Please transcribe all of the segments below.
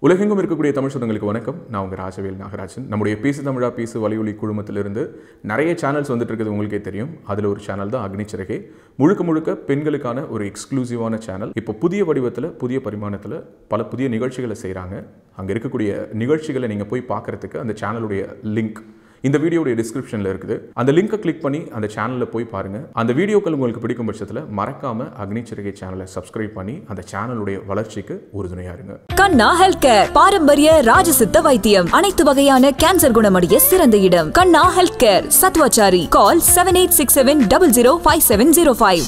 உலகெங்கும் இருக்கக்கூடிய தமிழ் சொந்தங்களுக்கு வணக்கம் நான் உங்கள் ராஜவேல் நாகராஜன் நம்முடைய பேசு தமிழா பேசு வலையொலி குழுமத்திலிருந்து நிறைய சேனல்ஸ் வந்துட்டு இருக்குது உங்களுக்கே தெரியும் அதில் ஒரு சேனல் தான் அக்னிச்சிறகே முழுக்க முழுக்க பெண்களுக்கான ஒரு எக்ஸ்க்ளூசிவான சேனல் இப்போ புதிய வடிவத்தில் புதிய பரிமாணத்தில் பல புதிய நிகழ்ச்சிகளை செய்கிறாங்க அங்கே இருக்கக்கூடிய நிகழ்ச்சிகளை நீங்கள் போய் பார்க்குறதுக்கு அந்த சேனலுடைய லிங்க் இந்த வீடியோடைய டிஸ்கிரிப்ஷனில் இருக்குது அந்த லிங்கை கிளிக் பண்ணி அந்த சேனலில் போய் பாருங்கள் அந்த வீடியோக்கள் உங்களுக்கு பிடிக்கும் பட்சத்தில் மறக்காமல் அக்னிச்சிறகை சேனலை சப்ஸ்கிரைப் பண்ணி அந்த சேனலுடைய வளர்ச்சிக்கு உறுதுணையாக இருங்க கண்ணா ஹெல்த் கேர் பாரம்பரிய ராஜசித்த வைத்தியம் அனைத்து வகையான கேன்சர் குணமடைய சிறந்த இடம் Kanna health care Sathvachari call seven eight six seven double zero five seven zero five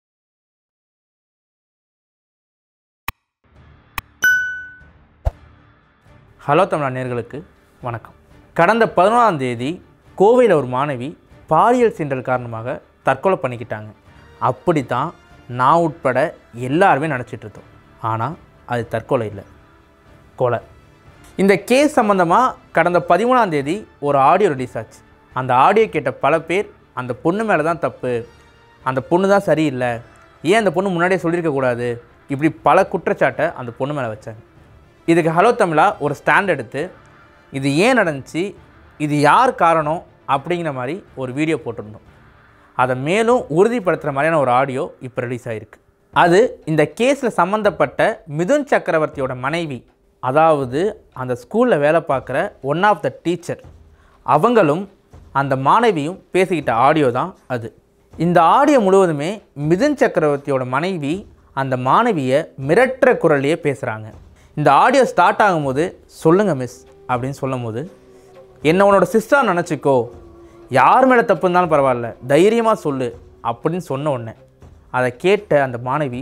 hello தமிழா நேர்களுக்கு வணக்கம் கடந்த பதினொன்றாம் தேதி கோவையில் ஒரு மாணவி பாலியல் சீண்டல் காரணமாக தற்கொலை பண்ணிக்கிட்டாங்க அப்படி தான் நான் உட்பட எல்லாருமே நினச்சிட்டு இருந்தோம் ஆனால் அது தற்கொலை இல்லை கொலை இந்த கேஸ் சம்மந்தமாக கடந்த பதிமூணாம் தேதி ஒரு ஆடியோ ரிலீஸ் ஆச்சு அந்த ஆடியோ கேட்ட பல பேர் அந்த பொண்ணு மேலே தான் தப்பு அந்த பொண்ணு தான் சரியில்லை ஏன் அந்த பொண்ணு முன்னாடியே சொல்லியிருக்க கூடாது இப்படி பல குற்றச்சாட்டை அந்த பொண்ணு மேலே வச்சாங்க இதுக்கு ஹலோ தமிழா ஒரு ஸ்டாண்ட் எடுத்து இது ஏன் நடந்துச்சு இது யார் காரணம் அப்படிங்கிற மாதிரி ஒரு வீடியோ போட்டிருந்தோம் அதை மேலும் உறுதிப்படுத்துகிற மாதிரியான ஒரு ஆடியோ இப்போ ரிலீஸ் ஆகிருக்கு அது இந்த கேஸில் சம்மந்தப்பட்ட மிதுன் சக்கரவர்த்தியோட மனைவி அதாவது அந்த ஸ்கூலில் வேலை பார்க்குற ஒன் ஆஃப் த டீச்சர் அவங்களும் அந்த மாணவியும் பேசிக்கிட்ட ஆடியோ தான் அது இந்த ஆடியோ முழுவதுமே மிதுன் சக்கரவர்த்தியோட மனைவி அந்த மாணவியை மிரட்டுற குரல்லையே பேசுகிறாங்க இந்த ஆடியோ ஸ்டார்ட் ஆகும்போது சொல்லுங்கள் மிஸ் அப்படின்னு சொல்லும்போது என்னை உன்னோட சிஸ்டர் நினச்சிக்கோ யார் மேலே தப்பு இருந்தாலும் பரவாயில்ல தைரியமாக சொல்லு அப்படின்னு சொன்ன உடனே அதை கேட்ட அந்த மாணவி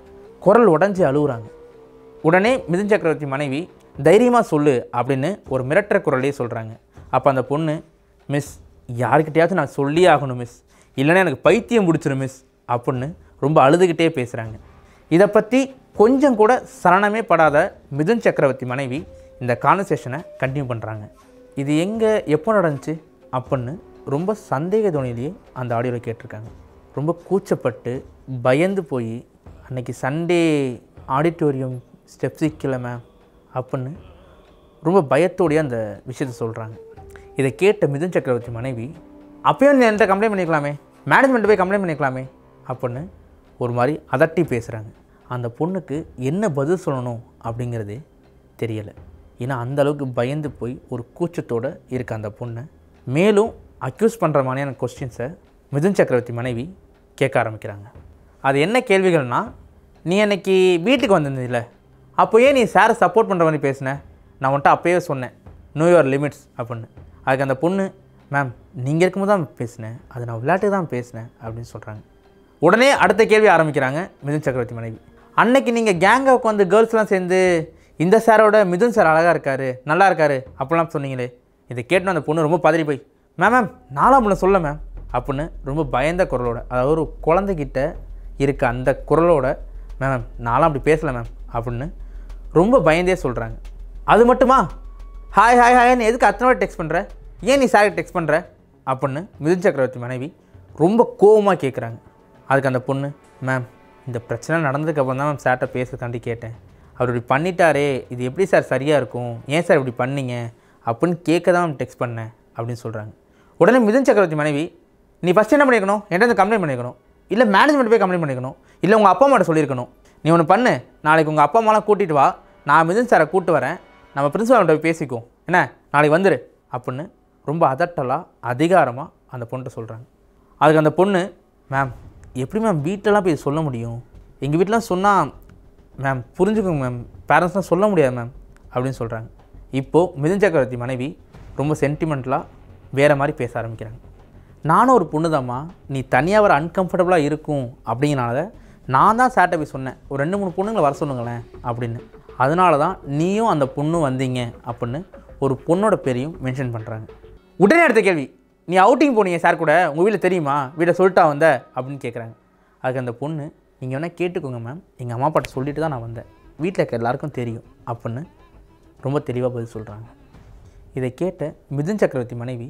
குரல் உடஞ்சி அழுகுறாங்க உடனே மிதுன் சக்கரவர்த்தி மனைவி தைரியமாக சொல்லு அப்படின்னு ஒரு மிரட்டுற குரலே சொல்கிறாங்க அப்போ அந்த பொண்ணு மிஸ் யாருக்கிட்டையாச்சும் நான் சொல்லியே ஆகணும் மிஸ் இல்லைன்னா எனக்கு பைத்தியம் பிடிச்சிரும் மிஸ் அப்படின்னு ரொம்ப அழுதுகிட்டே பேசுகிறாங்க இதை பற்றி கொஞ்சம் கூட சலனமே படாத மிதுன் சக்கரவர்த்தி மனைவி இந்த கான்வர்சேஷனை கண்டினியூ பண்ணுறாங்க இது எங்கே எப்போ நடந்துச்சு அப்படின்னு ரொம்ப சந்தேக துணியிலேயே அந்த ஆடியோவில் கேட்டிருக்காங்க ரொம்ப கூச்சப்பட்டு பயந்து போய் அன்னைக்கு சண்டே ஆடிட்டோரியம் ஸ்டெப்ஸி கிழமை அப்படின்னு ரொம்ப பயத்தோடயே அந்த விஷயத்த சொல்கிறாங்க இதை கேட்ட மிதுன் சக்கரவர்த்தி மனைவி அப்பயும் நீ என்கிட்ட கம்ப்ளைண்ட் பண்ணிக்கலாமே மேனேஜ்மெண்ட் போய் கம்ப்ளைண்ட் பண்ணிக்கலாமே அப்படின்னு ஒரு மாதிரி அதட்டி பேசுகிறாங்க அந்த பொண்ணுக்கு என்ன பதில் சொல்லணும் அப்படிங்கிறதே தெரியலை ஏன்னா அந்த அளவுக்கு பயந்து போய் ஒரு கூச்சத்தோடு இருக்க அந்த பொண்ணை மேலும் அக்யூஸ் பண்ணுற மாதிரியான கொஸ்டின்ஸை மிதுன் சக்கரவர்த்தி மனைவி கேட்க ஆரம்பிக்கிறாங்க அது என்ன கேள்விகள்னா நீ அன்னைக்கு வீட்டுக்கு வந்திருந்தில்ல அப்போ ஏன் நீ சாரை சப்போர்ட் பண்ணுற மாதிரி பேசின நான் உன்ட்ட அப்போயே சொன்னேன் நோ யுவர் லிமிட்ஸ் அப்படின்னு அதுக்கு அந்த பொண்ணு மேம் நீங்கள் இருக்கும்போது தான் பேசினேன் அது நான் விளையாட்டுக்கு தான் பேசினேன் அப்படின்னு சொல்கிறாங்க உடனே அடுத்த கேள்வி ஆரம்பிக்கிறாங்க மிதுன் சக்கரவர்த்தி மனைவி அன்னைக்கு நீங்கள் கேங்கை உட்காந்து கேர்ள்ஸ்லாம் சேர்ந்து இந்த சாரோட மிதுன் சார் அழகாக இருக்காரு நல்லா இருக்காரு அப்படிலாம் சொன்னீங்களே இதை கேட்டு அந்த பொண்ணு ரொம்ப பதறி போய் மேம் மேம் நாலாம் பொண்ணு சொல்ல மேம் அப்படின்னு ரொம்ப பயந்த குரலோட அதாவது ஒரு குழந்தைகிட்ட இருக்க அந்த குரலோட மேம் மேம் நான்லாம் அப்படி பேசலை மேம் அப்படின்னு ரொம்ப பயந்தே சொல்கிறாங்க அது மட்டுமா ஹாய் ஹாய் ஹாய்னு எதுக்கு அத்தனை வாட்டி டெக்ஸ்ட் பண்ணுற ஏன் நீ சாருக்கு டெக்ஸ்ட் பண்ணுற அப்படின்னு மிதுன் சக்கரவர்த்தி மனைவி ரொம்ப கோவமாக கேட்குறாங்க அதுக்கு அந்த பொண்ணு மேம் இந்த பிரச்சனை நடந்ததுக்கப்புறம் தான் மேம் சார்கிட்ட பேசுறதுக்காண்டி கேட்டேன் அவர் இப்படி பண்ணிட்டாரே இது எப்படி சார் சரியாக இருக்கும் ஏன் சார் இப்படி பண்ணீங்க அப்படின்னு கேட்க தான் மேம் டெக்ஸ்ட் பண்ணேன் அப்படின்னு சொல்கிறாங்க உடனே மிதுன் சக்கரவர்த்தி மனைவி நீ ஃபஸ்ட் என்ன பண்ணிக்கணும் என்கிட்ட கம்ப்ளைண்ட் பண்ணிக்கணும் இல்லை மேனேஜ்மெண்ட் போய் கம்ப்ளைண்ட் பண்ணிக்கணும் இல்லை உங்கள் அப்பா அம்மாட்ட சொல்லியிருக்கணும் நீ ஒன்று பண்ணு நாளைக்கு உங்கள் அப்பா அம்மாலாம் கூட்டிகிட்டு வா நான் மிதுன் சாரை கூப்பிட்டு வரேன் நம்ம பிரின்சிபால்கிட்ட போய் பேசிக்குவோம் என்ன நாளைக்கு வந்துரு அப்படின்னு ரொம்ப அதட்டலாக அதிகாரமாக அந்த பொண்ணுகிட்ட சொல்கிறாங்க அதுக்கு அந்த பொண்ணு மேம் எப்படி மேம் வீட்டிலலாம் போய் சொல்ல முடியும் எங்கள் வீட்டிலாம் சொன்னால் மேம் புரிஞ்சுக்கோங்க மேம் பேரண்ட்ஸ்லாம் சொல்ல முடியாது மேம் அப்படின்னு சொல்கிறாங்க இப்போது மிதுன் சக்கரவர்த்தி மனைவி ரொம்ப சென்டிமெண்ட்லாக வேறு மாதிரி பேச ஆரம்பிக்கிறாங்க நானும் ஒரு பொண்ணு நீ தனியாக வர அன்கம்ஃபர்டபுளாக இருக்கும் அப்படிங்கிறனால நான் தான் சார்ட்ட போய் சொன்னேன் ஒரு ரெண்டு மூணு பொண்ணுங்களை வர சொல்லுங்களேன் அப்படின்னு அதனால தான் நீயும் அந்த பொண்ணு வந்தீங்க அப்படின்னு ஒரு பொண்ணோட பேரையும் மென்ஷன் பண்ணுறாங்க உடனே அடுத்த கேள்வி நீ அவுட்டிங் போனீங்க சார் கூட உங்கள் வீட்டில் தெரியுமா வீட்டை சொல்லிட்டா வந்த அப்படின்னு கேட்குறாங்க அதுக்கு அந்த பொண்ணு நீங்கள் வேணால் கேட்டுக்கோங்க மேம் எங்கள் அம்மா அப்பாட்ட சொல்லிட்டு தான் நான் வந்தேன் வீட்டில் இருக்க எல்லாருக்கும் தெரியும் அப்படின்னு ரொம்ப தெளிவாக பதில் சொல்கிறாங்க இதை கேட்ட மிதுன் சக்கரவர்த்தி மனைவி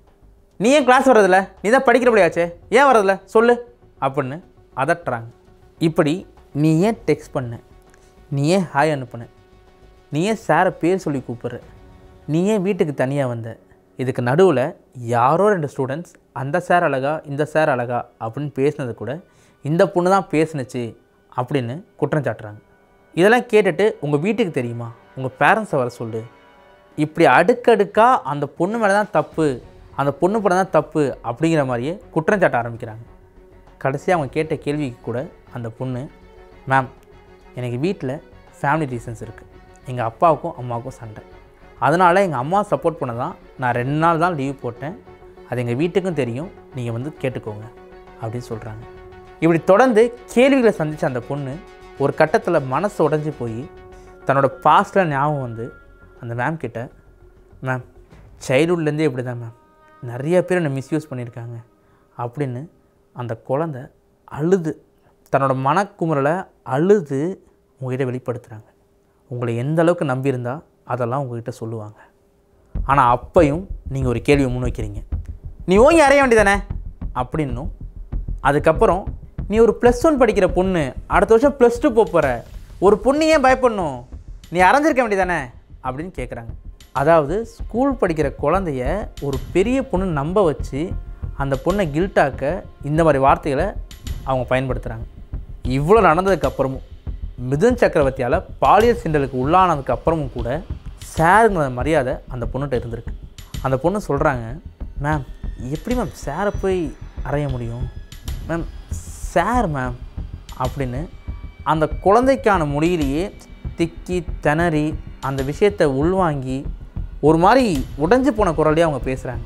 நீ ஏன் கிளாஸ் வர்றதில்ல நீ தான் படிக்கிற பிள்ளையாச்சே ஏன் வர்றதில்ல சொல்லு அப்படின்னு அதட்டுறாங்க இப்படி நீ ஏன் டெக்ஸ்ட் பண்ண நீ ஏன் ஹாய் அனுப்புன நீ ஏன் சாரை பேர் சொல்லி கூப்பிட்ற நீ ஏன் வீட்டுக்கு தனியாக வந்த இதுக்கு நடுவில் யாரோ ரெண்டு ஸ்டூடெண்ட்ஸ் அந்த சார் அழகா இந்த சார் அழகா அப்படின்னு பேசினது கூட இந்த பொண்ணு தான் பேசுனுச்சு அப்படின்னு குற்றம் சாட்டுறாங்க இதெல்லாம் கேட்டுட்டு உங்கள் வீட்டுக்கு தெரியுமா உங்கள் பேரண்ட்ஸை வர சொல்லு இப்படி அடுக்கடுக்காக அந்த பொண்ணு மேலே தான் தப்பு அந்த பொண்ணு படம் தான் தப்பு அப்படிங்கிற மாதிரியே குற்றம் சாட்ட ஆரம்பிக்கிறாங்க கடைசியாக அவங்க கேட்ட கேள்விக்கு கூட அந்த பொண்ணு மேம் எனக்கு வீட்டில் ஃபேமிலி ரீசன்ஸ் இருக்குது எங்கள் அப்பாவுக்கும் அம்மாவுக்கும் சண்டை அதனால் எங்கள் அம்மா சப்போர்ட் பண்ண தான் நான் ரெண்டு நாள் தான் லீவ் போட்டேன் அது எங்கள் வீட்டுக்கும் தெரியும் நீங்கள் வந்து கேட்டுக்கோங்க அப்படின்னு சொல்கிறாங்க இப்படி தொடர்ந்து கேள்விகளை சந்தித்த அந்த பொண்ணு ஒரு கட்டத்தில் மனசு உடஞ்சி போய் தன்னோட பாஸ்டில் ஞாபகம் வந்து அந்த மேம் கிட்ட மேம் சைல்ட்ஹுட்லேருந்தே இப்படி தான் மேம் நிறைய பேர் என்னை மிஸ்யூஸ் பண்ணியிருக்காங்க அப்படின்னு அந்த குழந்த அழுது தன்னோட மனக்குமுறலை அழுது உங்ககிட்ட வெளிப்படுத்துகிறாங்க உங்களை எந்த அளவுக்கு நம்பியிருந்தா அதெல்லாம் உங்ககிட்ட சொல்லுவாங்க ஆனால் அப்பையும் நீங்கள் ஒரு கேள்வியை முன் வைக்கிறீங்க நீ ஓங்கி அறைய வேண்டியதானே அப்படின்னும் அதுக்கப்புறம் நீ ஒரு ப்ளஸ் ஒன் படிக்கிற பொண்ணு அடுத்த வருஷம் ப்ளஸ் டூ போகிற ஒரு பொண்ணு ஏன் பயப்படணும் நீ அரைஞ்சிருக்க வேண்டியதானே அப்படின்னு கேட்குறாங்க அதாவது ஸ்கூல் படிக்கிற குழந்தைய ஒரு பெரிய பொண்ணு நம்ப வச்சு அந்த பொண்ணை கில்ட்டாக்க இந்த மாதிரி வார்த்தைகளை அவங்க பயன்படுத்துகிறாங்க இவ்வளோ நடந்ததுக்கு அப்புறமும் மிதுன் சக்கரவர்த்தியால் பாலியல் சிண்டலுக்கு உள்ளானதுக்கு அப்புறமும் கூட சாருங்கிற மரியாதை அந்த பொண்ணுகிட்ட இருந்திருக்கு அந்த பொண்ணு சொல்கிறாங்க மேம் எப்படி மேம் சாரை போய் அறைய முடியும் மேம் சார் மேம் அப்படின்னு அந்த குழந்தைக்கான மொழியிலேயே திக்கி திணறி அந்த விஷயத்தை உள்வாங்கி ஒரு மாதிரி உடைஞ்சு போன குரல்லையே அவங்க பேசுகிறாங்க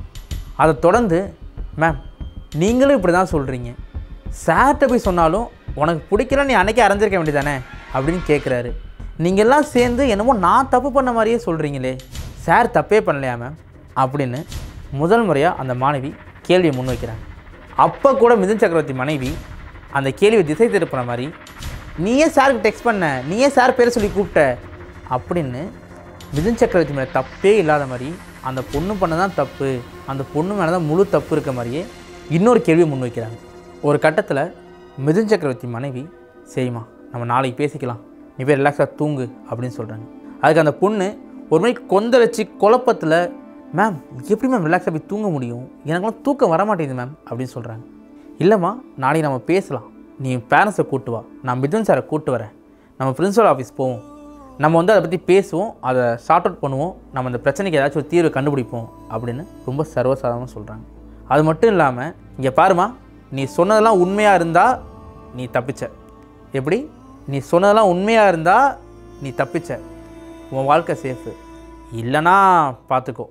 அதை தொடர்ந்து மேம் நீங்களும் இப்படி தான் சொல்கிறீங்க சார்கிட்ட போய் சொன்னாலும் உனக்கு பிடிக்கல நீ அன்னைக்கே அரைஞ்சிருக்க வேண்டியதானே அப்படின்னு கேட்குறாரு நீங்கள் எல்லாம் சேர்ந்து என்னமோ நான் தப்பு பண்ண மாதிரியே சொல்கிறீங்களே சார் தப்பே பண்ணலையா மேம் அப்படின்னு முதல் முறையாக அந்த மாணவி கேள்வியை முன்வைக்கிறாங்க அப்போ கூட மிதுன் சக்கரவர்த்தி மனைவி அந்த கேள்வியை திசை திருப்பின மாதிரி நீயே சாருக்கு டெக்ஸ்ட் பண்ண நீயே சார் பேரை சொல்லி கூப்பிட்ட அப்படின்னு மிதுன் சக்கரவர்த்தி மேலே தப்பே இல்லாத மாதிரி அந்த பொண்ணு பண்ண தான் தப்பு அந்த பொண்ணு மேலே தான் முழு தப்பு இருக்க மாதிரியே இன்னொரு கேள்வியை முன்வைக்கிறாங்க ஒரு கட்டத்தில் மிதுன் சக்கரவர்த்தி மனைவி சரிம்மா நம்ம நாளைக்கு பேசிக்கலாம் நீ போய் ரிலாக்ஸாக தூங்கு அப்படின்னு சொல்கிறாங்க அதுக்கு அந்த பொண்ணு ஒரு மணிக்கு கொந்தளிச்சு குழப்பத்தில் மேம் எப்படி மேம் ரிலாக்ஸாக போய் தூங்க முடியும் எனக்குலாம் தூக்கம் வர மாட்டேங்குது மேம் அப்படின்னு சொல்கிறாங்க இல்லைம்மா நாளைக்கு நம்ம பேசலாம் நீ பேரண்ட்ஸை கூட்டு வா நான் மிதுன் சாரை கூட்டு வரேன் நம்ம பிரின்சிபல் ஆஃபீஸ் போவோம் நம்ம வந்து அதை பற்றி பேசுவோம் அதை ஷார்ட் அவுட் பண்ணுவோம் நம்ம அந்த பிரச்சனைக்கு ஏதாச்சும் ஒரு தீர்வு கண்டுபிடிப்போம் அப்படின்னு ரொம்ப சர்வசாதாரணமாக சொல்கிறாங்க அது மட்டும் இல்லாமல் இங்கே பாருமா நீ சொன்னதெல்லாம் உண்மையாக இருந்தால் நீ தப்பிச்ச எப்படி நீ சொன்னதெல்லாம் உண்மையாக இருந்தால் நீ தப்பிச்ச உன் வாழ்க்கை சேஃபு இல்லைனா பார்த்துக்கோ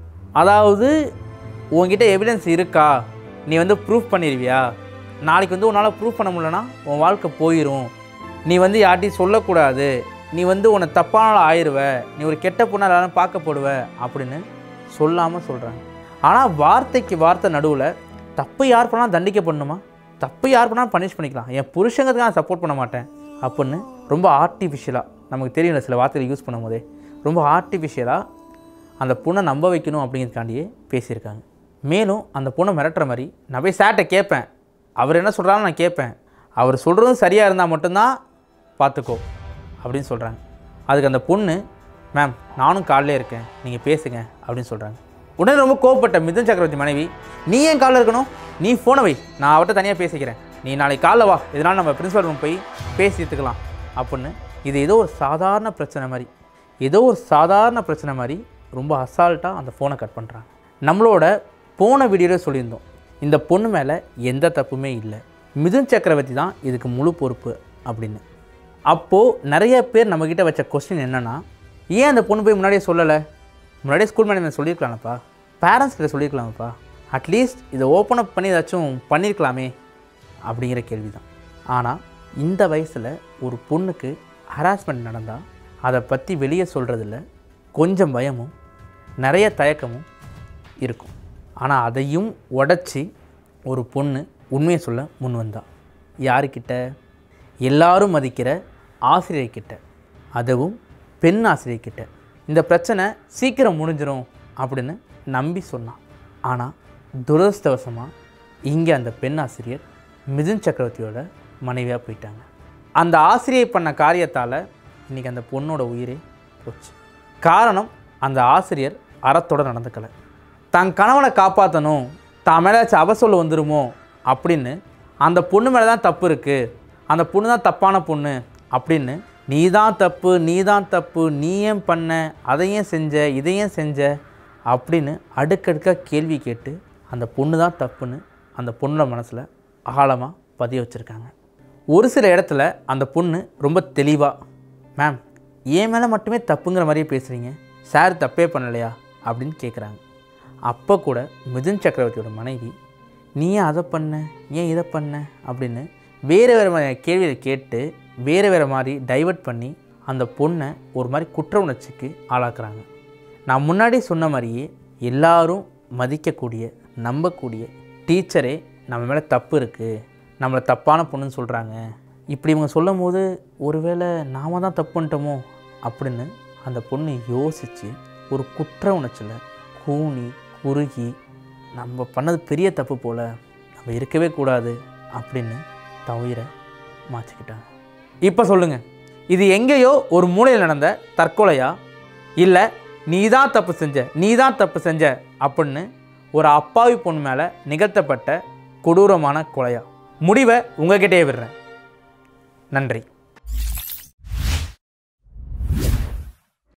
அதாவது உன்கிட்ட எவிடன்ஸ் இருக்கா நீ வந்து ப்ரூஃப் பண்ணிடுவியா நாளைக்கு வந்து உன்னால் ப்ரூஃப் பண்ண முடியலனா உன் வாழ்க்கை போயிடும் நீ வந்து யார்ட்டையும் சொல்லக்கூடாது நீ வந்து உன்னை தப்பான ஆள் ஆயிடுவ நீ ஒரு கெட்ட பொண்ணாக எல்லாரும் பார்க்கப்படுவ அப்படின்னு சொல்லாமல் சொல்கிறாங்க ஆனால் வார்த்தைக்கு வார்த்தை நடுவில் தப்பு யார் பண்ணாலும் தண்டிக்கப்படணுமா தப்பு யார் பண்ணாலும் பனிஷ் பண்ணிக்கலாம் என் புருஷங்கிறதுக்கு நான் சப்போர்ட் பண்ண மாட்டேன் அப்படின்னு ரொம்ப ஆர்டிஃபிஷியலாக நமக்கு தெரியல சில வார்த்தைகள் யூஸ் பண்ணும் போதே ரொம்ப ஆர்டிஃபிஷியலாக அந்த பொண்ணை நம்ப வைக்கணும் அப்படிங்கிறதுக்காண்டியே பேசியிருக்காங்க மேலும் அந்த பொண்ணை மிரட்டுற மாதிரி நான் போய் சேட்டை கேட்பேன் அவர் என்ன சொல்கிறாலும் நான் கேட்பேன் அவர் சொல்கிறதும் சரியாக இருந்தால் மட்டும்தான் பார்த்துக்கோ அப்படின்னு சொல்கிறாங்க அதுக்கு அந்த பொண்ணு மேம் நானும் காலிலே இருக்கேன் நீங்கள் பேசுங்க அப்படின்னு சொல்கிறாங்க உடனே ரொம்ப கோவப்பட்ட மிதுன் சக்கரவர்த்தி மனைவி நீ ஏன் காலில் இருக்கணும் நீ ஃபோனை வை நான் அவர்கிட்ட தனியாக பேசிக்கிறேன் நீ நாளைக்கு காலைல வா இதனால் நம்ம பிரின்சிபல் ரூம் போய் பேசித்துக்கலாம் அப்படின்னு இது ஏதோ ஒரு சாதாரண பிரச்சனை மாதிரி ஏதோ ஒரு சாதாரண பிரச்சனை மாதிரி ரொம்ப அசால்ட்டாக அந்த ஃபோனை கட் பண்ணுறாங்க நம்மளோட போன வீடியோவில் சொல்லியிருந்தோம் இந்த பொண்ணு மேலே எந்த தப்புமே இல்லை மிதுன் சக்கரவர்த்தி தான் இதுக்கு முழு பொறுப்பு அப்படின்னு அப்போது நிறைய பேர் நம்மக்கிட்ட வச்ச கொஸ்டின் என்னென்னா ஏன் அந்த பொண்ணு போய் முன்னாடியே சொல்லலை முன்னாடியே ஸ்கூல் மேனேஜ்மெண்ட் சொல்லியிருக்கலாம்ப்பா பேரண்ட்ஸ் கிட்ட சொல்லியிருக்கலாம்ப்பா அட்லீஸ்ட் இதை ஓப்பன் அப் பண்ணி ஏதாச்சும் பண்ணியிருக்கலாமே அப்படிங்கிற கேள்வி தான் ஆனால் இந்த வயசில் ஒரு பொண்ணுக்கு ஹராஸ்மெண்ட் நடந்தால் அதை பற்றி வெளியே சொல்கிறதில்ல கொஞ்சம் பயமும் நிறைய தயக்கமும் இருக்கும் ஆனால் அதையும் உடச்சி ஒரு பொண்ணு உண்மையை சொல்ல முன் வந்தா யாருக்கிட்ட எல்லாரும் மதிக்கிற ஆசிரியர்கிட்ட அதுவும் பெண் ஆசிரியர்கிட்ட இந்த பிரச்சனை சீக்கிரம் முடிஞ்சிரும் அப்படின்னு நம்பி சொன்னான் ஆனால் துரதிருஷ்டவசமாக இங்கே அந்த பெண் ஆசிரியர் மிதுன் சக்கரவர்த்தியோட மனைவியாக போயிட்டாங்க அந்த ஆசிரியை பண்ண காரியத்தால் இன்றைக்கி அந்த பொண்ணோட உயிரே போச்சு காரணம் அந்த ஆசிரியர் அறத்தோட நடந்துக்கலை தன் கணவனை காப்பாற்றணும் தான் மேலே ஏதாச்சும் அவசொல் வந்துருமோ அப்படின்னு அந்த பொண்ணு மேலே தான் தப்பு இருக்குது அந்த பொண்ணு தான் தப்பான பொண்ணு அப்படின்னு நீ தான் தப்பு நீ தான் தப்பு நீ ஏன் பண்ண அதை ஏன் செஞ்ச இதை ஏன் செஞ்ச அப்படின்னு அடுக்கடுக்காக கேள்வி கேட்டு அந்த பொண்ணு தான் தப்புன்னு அந்த பொண்ணோட மனசில் ஆழமாக பதிய வச்சுருக்காங்க ஒரு சில இடத்துல அந்த பொண்ணு ரொம்ப தெளிவாக மேம் என் மேலே மட்டுமே தப்புங்கிற மாதிரியே பேசுகிறீங்க சார் தப்பே பண்ணலையா அப்படின்னு கேட்குறாங்க அப்போ கூட மிதுன் சக்கரவர்த்தியோட மனைவி நீ ஏன் அதை பண்ண ஏன் இதை பண்ண அப்படின்னு வேறு வேறு மாதிரி கேள்வியை கேட்டு வேறு வேறு மாதிரி டைவர்ட் பண்ணி அந்த பொண்ணை ஒரு மாதிரி குற்ற உணர்ச்சிக்கு ஆளாக்குறாங்க நான் முன்னாடி சொன்ன மாதிரியே எல்லாரும் மதிக்கக்கூடிய நம்பக்கூடிய டீச்சரே நம்ம மேலே தப்பு இருக்குது நம்மளை தப்பான பொண்ணுன்னு சொல்கிறாங்க இப்படி இவங்க சொல்லும் போது ஒருவேளை நாம தான் தப்பு பண்ணிட்டோமோ அப்படின்னு அந்த பொண்ணு யோசித்து ஒரு குற்ற உணர்ச்சியில் கூனி குறுகி நம்ம பண்ணது பெரிய தப்பு போல் நம்ம இருக்கவே கூடாது அப்படின்னு தவிர மாற்றிக்கிட்டாங்க இப்போ சொல்லுங்கள் இது எங்கேயோ ஒரு மூலையில் நடந்த தற்கொலையா இல்லை நீ தான் தப்பு செஞ்ச நீ தான் தப்பு செஞ்ச அப்படின்னு ஒரு அப்பாவி பொண்ணு மேலே நிகழ்த்தப்பட்ட கொடூரமான கொலையா முடிவை உங்ககிட்டயே விடுறேன் நன்றி